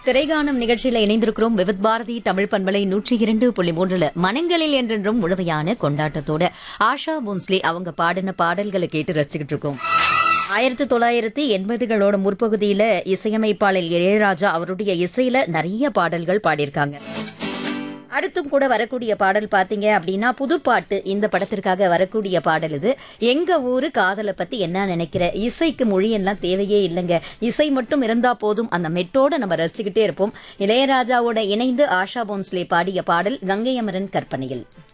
திரைகானம் நிகழ்ச்சியில இணைந்திருக்கிறோம் விவித் பாரதி தமிழ் பண்பலை நூற்றி இரண்டு புள்ளி மூன்றுல மனங்களில் என்றென்றும் முழுமையான கொண்டாட்டத்தோட ஆஷா போன்ஸ்லே அவங்க பாடின பாடல்களை கேட்டு ரசிச்சுக்கிட்டு இருக்கோம் ஆயிரத்தி தொள்ளாயிரத்தி எண்பதுகளோட முற்பகுதியில இசையமைப்பாளர் இளையராஜா அவருடைய இசையில நிறைய பாடல்கள் பாடியிருக்காங்க அடுத்தும் கூட வரக்கூடிய பாடல் பாத்தீங்க அப்படின்னா புதுப்பாட்டு இந்த படத்திற்காக வரக்கூடிய பாடல் இது எங்க ஊரு காதலை பத்தி என்ன நினைக்கிற இசைக்கு மொழியெல்லாம் தேவையே இல்லைங்க இசை மட்டும் இருந்தா போதும் அந்த மெட்டோட நம்ம ரசிச்சுக்கிட்டே இருப்போம் இளையராஜாவோட இணைந்து ஆஷா போன்ஸ்லே பாடிய பாடல் கங்கை அமரன் கற்பனையில்